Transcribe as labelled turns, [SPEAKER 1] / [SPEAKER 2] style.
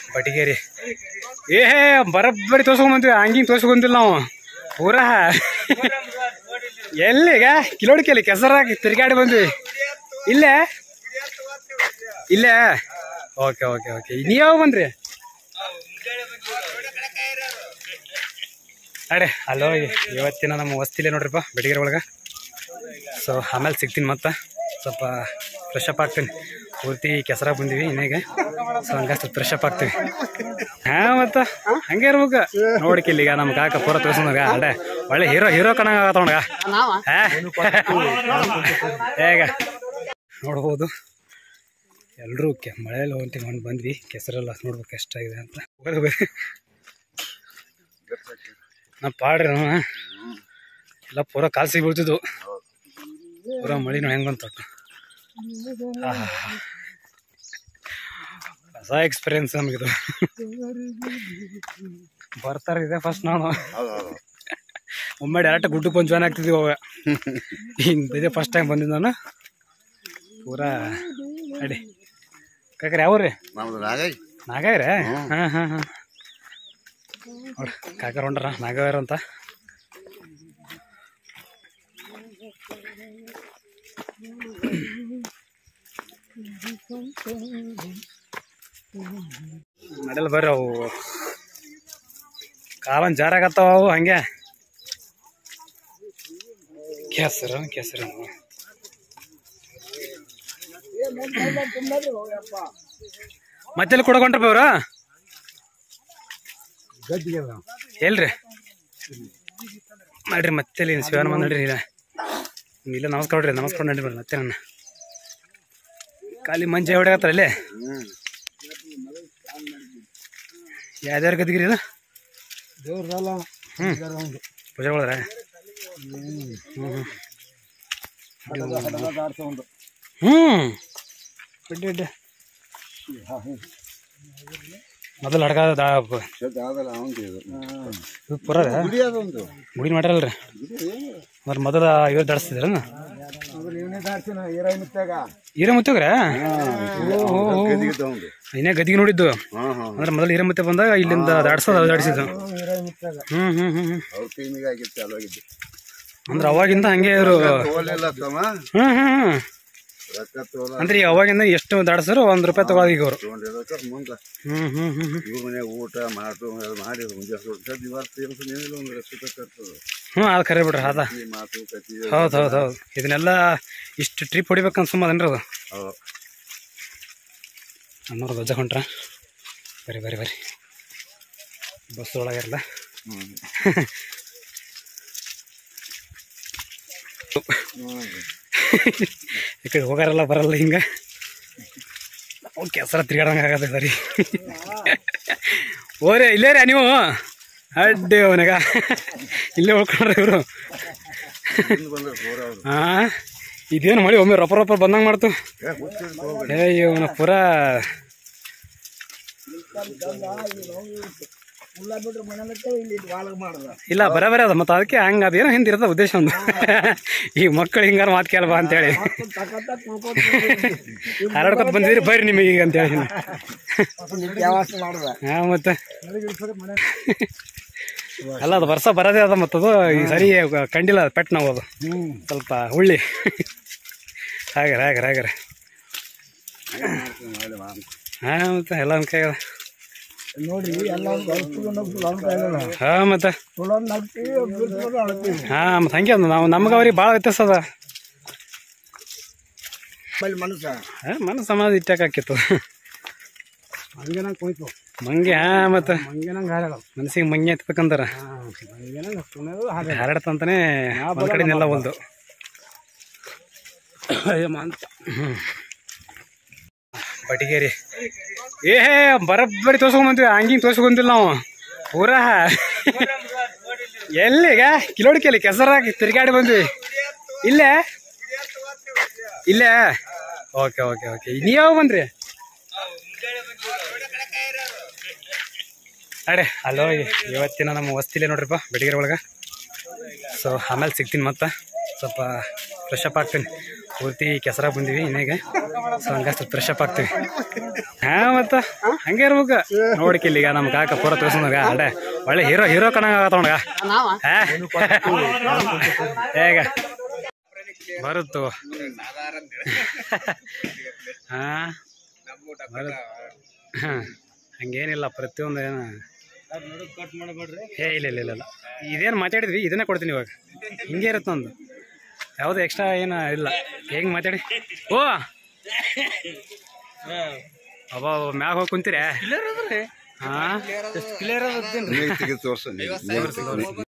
[SPEAKER 1] ಬಟಿಗೇರಿ ಏ ಬರಬ್ಬರಿ ತೋರ್ಸ್ಕೊಂಬಂತೀವಿ ಹಂಗಿಂಗ್ ತೋರ್ಸ್ಕೊಂತಿಲ್ಲ ನಾವು ಪೂರಾ ಎಲ್ಲಿಗ ಕಿಲೋಡಿಕೆಯಲ್ಲಿ ಕೆಸರಾಗಿ ತಿರುಗಾಡಿ ಬಂದ್ವಿ ಇಲ್ಲೇ ಇಲ್ಲೇ ಓಕೆ ಓಕೆ ಓಕೆ ನೀ ಯಾವಾಗ ಬಂದ್ರಿ ಅಡೆ ಅಲ್ಲೋ ಇವತ್ತಿನ ನಮ್ಮ ವಸ್ತಿಲೇ ನೋಡ್ರಿಪ್ಪ ಬೆಳಗ್ಗೆ ಒಳಗೆ ಸೊ ಆಮೇಲೆ ಸಿಗ್ತೀನಿ ಮತ್ತೆ ಸ್ವಲ್ಪ ಫ್ರೆಶ್ ಅಪ್ ಆಗ್ತೀನಿ ಪೂರ್ತಿ ಕೆಸರಾಗ ಬಂದೀವಿ ಇನ್ನೇಗ ಸೊ ಹಂಗ ಸ್ವಲ್ಪ ಫ್ರೆಶ್ ಅಪ್ ಆಗ್ತೀವಿ ಹಾ ಮತ್ತ ಹಂಗೆ ಇರ್ಬೇಕು ನೋಡ್ಕಿಲ್ಲ ಈಗ ನಮ್ಮ ಕಾಕ ಪೂರ ತೋರ್ಸೋಗ ಅಡೆ ಒಳ್ಳೆ ಹೀರೋ ಹೀರೋ ಕಣಂಗ ಆಗತ್ತವಣಗ ಹೇಗ ನೋಡ್ಬೋದು ಎಲ್ಲರೂ ಕೆ ಮಳೆಯಲ್ಲಿ ಹೊಂಟಿ ಹೊಂಟು ಬಂದ್ವಿ ಕೆಸರೆಲ್ಲ ನೋಡ್ಬೇಕು ಎಷ್ಟಾಗಿದೆ ಅಂತ ಹೋಗೋದು ಬೇರೆ ನಾ ಪಾಡ್ರಿ ನಾವು ಎಲ್ಲ ಪೂರ ಕಾಲ್ಸಿ ಬೀಳ್ತಿದ್ವು ಪೂರ ಮಳಿನೂ ಹೆಂಗ್ ಬಂತು ಆಹಾ. ಹೊಸ ಎಕ್ಸ್ಪೀರಿಯನ್ಸ್ ನಮಗಿದು ಬರ್ತಾರೆ ಇದೆ ಫಸ್ಟ್ ನಾನು ಒಮ್ಮೆ ಡೈರೆಕ್ಟ್ ಗುಡ್ಡಕ್ಕೆ ಬಂದು ಜಾಯ್ನ್ ಆಗ್ತಿದ್ವಿ ಅವಾಗ ಹಿಂಗೆ ಇದೆ ಫಸ್ಟ್ ಟೈಮ್ ಬಂದಿದ್ದು ನಾನು ಪೂರಾ ಅಡಿ ಕಾಕ್ರಿ ಯಾವ್ರಿ
[SPEAKER 2] ನಮ್ದು ನಾಗೈ
[SPEAKER 1] ನಾಗಾವ್ರೆ ಹಾಂ ಹಾಂ ಹಾಂ ನೋಡ್ರಿ ಕಾಕರ್ ಹೊಂಡ್ರ ನಾಗಾವ್ರ ಅಂತ ನಡೆಯಲ್ಲ ಬರ್ರಿ ಅವು ಕಾಲನ್ ಜಾರಾಗತ್ತಾವ ಅವು ಹಂಗೆ ಕೆಸರು ಕೆಸರು ಮತ್ತೆಲ್ಲಿ ಕೊಡಕೊಂಡ್ರಪ್ಪ ಇವ್ರು ಎಲ್ರಿ ಮಾಡ್ರಿ ಮತ್ತೆ ಇಲ್ಲಿ ಶಿವನ ಬಂದ್ ನಡ್ರಿ ಇಲ್ಲ ಇಲ್ಲ ನಮಸ್ಕಾರ ನೋಡ್ರಿ ನಮಸ್ಕಾರ ನಡ್ರಿ ಬರ್ರಿ ಮತ್ತೆ ನನ್ನ ಖಾಲಿ ಮಂಜೆ ಹೊಡೆಯತ್ತಾರ ಅಲ್ಲೇ ಯಾವ್ದಾರ ಗದಿಗಿರಿ ಇದು
[SPEAKER 2] ದೇವ್ರಲ್ಲ
[SPEAKER 1] ಹ್ಞೂ ಪೂಜೆ ಹೋದ್ರ ಹ್ಞೂ ಹ್ಞೂ ಬಿಡ್ಡಿ ಬಿಡ್ಡಿ ಮೊದಲು ಹಡ್ಕ
[SPEAKER 2] ಅದಲ್ಲ ಅವಂದು ಇದು
[SPEAKER 1] ಇದು ಪುರ
[SPEAKER 2] ಗುಡಿ ಅದೊಂದು
[SPEAKER 1] ಗುಡಿ ಮಾಡ್ಯಾರಲ್ರಿ ಮತ್ತೆ ಮೊದಲ ಇವತ್ತು ದಾಡಿಸ್ತಿದ್ರ
[SPEAKER 2] ಅದ್ರ ಇವನೇ ದಾಡ್ಸಿನ ಈರೈ ಮುತ್ತಾಗ
[SPEAKER 1] ಹಿರೇ ಮುತ್ತಗ್ರ
[SPEAKER 2] ಗದಿಗಿದ್ದವಂದು
[SPEAKER 1] ಇನ್ನೇ ಗದಿಗೆ ನೋಡಿದ್ದು
[SPEAKER 2] ಹಾಂ ಹಾಂ
[SPEAKER 1] ಅಂದ್ರೆ ಮೊದಲು ಹಿರೇ ಮುತ್ತೆ ಬಂದಾಗ ಇಲ್ಲಿಂದ ದಾಡ್ಸೋದು ಅದು ದಾಡಿಸಿದ್ದು
[SPEAKER 2] ಈರೈ ಮುತ್ತಾಗ
[SPEAKER 1] ಹ್ಮ್ ಹ್ಮ್ ಹ್ಮ್ ಹ್ಮ್
[SPEAKER 2] ಅವ್ರ ಟೀಮಿಗೆ ಆಗಿತ್ತು ಅಲ್ಲೋಗಿದ್ದು
[SPEAKER 1] ಅಂದ್ರೆ ಅವಾಗಿಂದ ಹಂಗೆ ಇವರು
[SPEAKER 2] ತೋಲಿಲ್ಲ ತಮ್ಮ
[SPEAKER 1] ಹ್ಮ್ ಹ್ಮ್ ಹ್ಮ್
[SPEAKER 2] ರೊಕ್ಕ ತೋಲ
[SPEAKER 1] ಅಂದ್ರೆ ಈಗ ಅವಾಗಿಂದ ಎಷ್ಟು ದಾಡ್ಸಾರು ಒಂದ್ ರೂಪಾಯಿ ತಗೊಳೋದು ಈಗ ಅವರು
[SPEAKER 2] ತಗೊಂಡಿರೋಕೆ ಮುಂದೆ
[SPEAKER 1] ಹ್ಮ್ ಹ್ಮ್ ಹ್ಮ್ ಹ್ಮ್
[SPEAKER 2] ಇವ್ರ ಮನೆ ಊಟ ಮಾತು ಅದು ಮಾಡಿ ಮುಂಜಾನೆ ಸ್ವಲ್ಪ ಇವತ್ತು ಏನು ಏನಿಲ್ಲ ಒಂದು ರಕ್ಷಿತ ಕರ್ತದೆ
[SPEAKER 1] ಹ್ಮ್ ಅದು ಖರೆ ಬಿಡ್ರಿ ಅದ
[SPEAKER 2] ಈ ಮಾತು ಕತಿ
[SPEAKER 1] ಹೌದು ಹೌದು ಹೌದು ಇದನ್ನೆಲ್ಲ ಇಷ್ಟು ಟ್ರಿಪ್ ಹೊಡಿಬೇಕು ಅನ್ಸುಮದನ್ರಿ ಅದು
[SPEAKER 2] ಹೌದು
[SPEAKER 1] ಅನ್ನೋರು ಧ್ವಜ ಹೊಂಟ್ರ ಬರಿ ಬರಿ ಬರಿ ಬಸ್ ಒಳಗಿರಲ್ಲ
[SPEAKER 2] ಹ್ಮ್
[SPEAKER 1] ಈ ಕಡೆ ಹೋಗಾರಲ್ಲ ಬರಲ್ಲ ಹಿಂಗ ಅವ್ನು ಕೆಸರ ತಿರ್ಗಾಡಂಗ ಆಗತ್ತೆ ಸರಿ ಓರೇ ಇಲ್ಲೇ ರೀ ನೀವು ಅಡ್ಡಿ ಅವನಾಗ ಇಲ್ಲೇ ಉಳ್ಕೊಂಡ್ರಿ ಇವರು
[SPEAKER 2] ಹಿಂದ್ ಬಂದ್ರೆ ಪೂರ ಅವ್ರು
[SPEAKER 1] ಹಾ ಇದೇನು ಮಾಡಿ ಒಮ್ಮೆ ರೊಪ್ಪ ರೊಪ್ಪ ಬಂದಂಗೆ ಮಾಡ್ತು
[SPEAKER 2] ಏ ಹುಚ್ಚಿಡ್ದು ಹೋಗ್ಬೇಡಿ
[SPEAKER 1] ಏ ಇವನ ಪೂರ ಇಲ್ಲ ಬರಬರ ಅದ ಮತ್ತೆ ಅದಕ್ಕೆ ಹಂಗ ಅದೇನೋ ಹಿಂದೆ ಇರ್ತದ ಉದ್ದೇಶ ಒಂದು ಈ ಮಕ್ಕಳು ಹಿಂಗಾರ ಮಾತು ಕೇಳಬಾ ಅಂತೇಳಿ ಹಾರಾಡ್ಕೊತ ಬಂದಿದ್ರಿ ಬರ್ರಿ ನಿಮಗೆ ಈಗ ಅಂತೇಳಿ ಹಾ ಮತ್ತೆ ಅಲ್ಲ ಅದು ವರ್ಷ ಬರೋದೇ ಅದ ಮತ್ತದು ಈ ಸರಿ ಕಂಡಿಲ್ಲ ಅದು ಪೆಟ್ಟು ನಾವು ಅದು ಸ್ವಲ್ಪ ಹುಳ್ಳಿ ಹಾಗಾರೆ ಹಾಗಾರೆ ಹಾಗಾರೆ ಹಾ ಮತ್ತೆ ಎಲ್ಲ ಒಂದು ಕೈ ಅದ
[SPEAKER 2] ನೋಡ್ರಿ ಎಲ್ಲ
[SPEAKER 1] ಹಾ ಮತ್ತೆ ಹಾ ಮತ್ತೆ ಹಂಗೆ ಅದ ನಾವು ನಮ್ಗೆ ಅವ್ರಿಗೆ ಭಾಳ ವ್ಯತ್ಯಾಸ ಅದ
[SPEAKER 2] ಮನಸ್ಸ
[SPEAKER 1] ಹಾ ಮನಸ್ಸು ಸಮಾಧಿ ಇಟ್ಟಾಕಿತ್ತು
[SPEAKER 2] ಹಂಗೇನ ಕುಯ್ತು
[SPEAKER 1] ಮಂಗೆ ಹಾ ಮತ್ತೆ
[SPEAKER 2] ಹಂಗೇನಂಗ ಹಾರಾಡ
[SPEAKER 1] ಮನಸ್ಸಿಗೆ ಮಂಗೆ ಎತ್ಬೇಕಂತಾರ
[SPEAKER 2] ಹಂಗೇನಂಗ ಕುಣಿಯೋದು ಹಾಗೆ
[SPEAKER 1] ಹಾರಾಡತ್ತಂತಾನೆ ಒಂದ್ ಕಡೆನೆಲ್ಲ ಒಂದು
[SPEAKER 2] ಅಂತ
[SPEAKER 1] ಬಟಿಗೇರಿ ಏ ಬರಬ್ಬರಿ ತೋರ್ಸ್ಕೊಂಬಂತೀವಿ ಹಂಗಿಂಗ್ ತೋರ್ಸ್ಕೊಂತಿಲ್ಲ ನಾವು ಪೂರಾ ಎಲ್ಲಿಗ ಕಿಲೋಡಿಕೆಯಲ್ಲಿ ಕೆಸರಾಗಿ ತಿರುಗಾಡಿ ಬಂದ್ವಿ ಇಲ್ಲೇ ಇಲ್ಲೇ ಓಕೆ ಓಕೆ ಓಕೆ ನೀ ಯಾವಾಗ ಬಂದ್ರಿ ಅಡೆ ಅಲ್ಲೋ ಇವತ್ತಿನ ನಮ್ಮ ವಸ್ತಿಲೇ ನೋಡ್ರಿಪ್ಪ ಬೆಳಗ್ಗೆ ಒಳಗೆ ಸೊ ಆಮೇಲೆ ಸಿಗ್ತೀನಿ ಮತ್ತೆ ಸ್ವಲ್ಪ ಫ್ರೆಶ್ ಅಪ್ ಆಗ್ತೀನಿ ಪೂರ್ತಿ ಕೆಸರ ಬಂದಿವಿ ಇನ್ನೇಗ ಸೊ ಹಂಗಷ್ಟು ಫ್ರೆಶ್ ಅಪ್ ಆಗ್ತೀವಿ ಹಾ ಮತ್ತ ಹಂಗೆ ಇರ್ಬೇಕು ನೋಡ್ಕಿಲ್ಲ ಈಗ ನಮ್ಮ ಕಾಕ ಪೂರ ತೋರ್ಸಂದಾಗ ಅಡೆ ಒಳ್ಳೆ ಹೀರೋ ಹೀರೋ ಕಣಂಗ ಆಗತ್ತವಣಗ ಹೇಗ ಬರುತ್ತು ಹಾ ಬರುತ್- ಹಾ ಹಂಗೇನಿಲ್ಲ ಪ್ರತಿಯೊಂದು ಏನು ಏ ಇಲ್ಲ ಇಲ್ಲ ಇಲ್ಲ ಇಲ್ಲ ಇದೇನು ಮಾತಾಡಿದ್ವಿ ಇದನ್ನೇ ಕೊಡ್ತೀನಿ ಇವಾಗ ಹಿಂಗೆ ಇರುತ್ತೆ ನಂದು ಯಾವುದೇ ಎಕ್ಸ್ಟ್ರಾ ಏನು ಇಲ್ಲ ಹೆಂಗೆ ಮಾತಾಡಿ ಓ ಅಬ್ಬ ಮ್ಯಾಗ ಹೋಗಿ ಕುಂತೀರ ಹಾಂ
[SPEAKER 2] ನೀರು ತೆಗೆದು ತೋರ್ಸು ನೀರು ತೆಗೆದು